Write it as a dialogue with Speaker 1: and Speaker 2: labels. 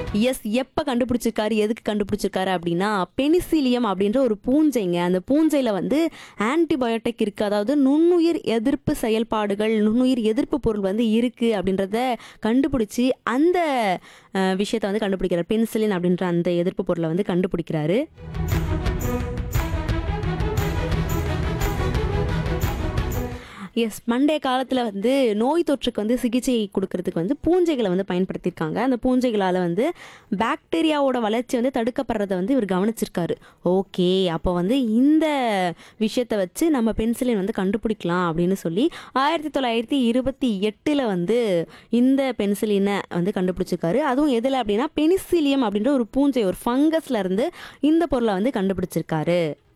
Speaker 1: S எப்போ கண்டுபிடிச்சிருக்காரு எதுக்கு கண்டுபிடிச்சிருக்காரு அப்படின்னா பெனிசிலியம் அப்படின்ற ஒரு பூஞ்சைங்க அந்த பூஞ்சையில் வந்து ஆன்டிபயோட்டிக் இருக்குது அதாவது நுண்ணுயிர் எதிர்ப்பு செயல்பாடுகள் நுண்ணுயிர் எதிர்ப்பு பொருள் வந்து இருக்குது அப்படின்றத கண்டுபிடிச்சி அந்த அஹ், விஷயத்தை வந்து கண்டுபிடிக்கிறார் பெனிசிலின் அப்படின்ற அந்த எதிர்ப்பு பொருளை வந்து கண்டுபிடிக்கிறாரு எஸ் மண்டே காலத்தில் வந்து நோய் தொற்றுக்கு வந்து சிகிச்சை கொடுக்கறதுக்கு வந்து பூஞ்சைகளை வந்து பயன்படுத்தியிருக்காங்க அந்த பூஞ்சைகளால் வந்து பாக்டீரியாவோட வளர்ச்சி வந்து தடுக்கப்படுறதை வந்து இவர் கவனிச்சிருக்காரு ஓகே அப்போ வந்து இந்த விஷயத்தை வச்சு நம்ம பென்சிலின் வந்து கண்டுபிடிக்கலாம் அப்படின்னு சொல்லி ஆயிரத்தி தொள்ளாயிரத்தி இருபத்தி எட்டில் வந்து இந்த பென்சிலினை வந்து கண்டுபிடிச்சிருக்காரு அதுவும் எதில் அப்படின்னா பெனிசிலியம் அப்படின்ற ஒரு பூஞ்சை ஒரு ஃபங்கஸ்ல இருந்து இந்த பொருளை வந்து கண்டுபிடிச்சிருக்காரு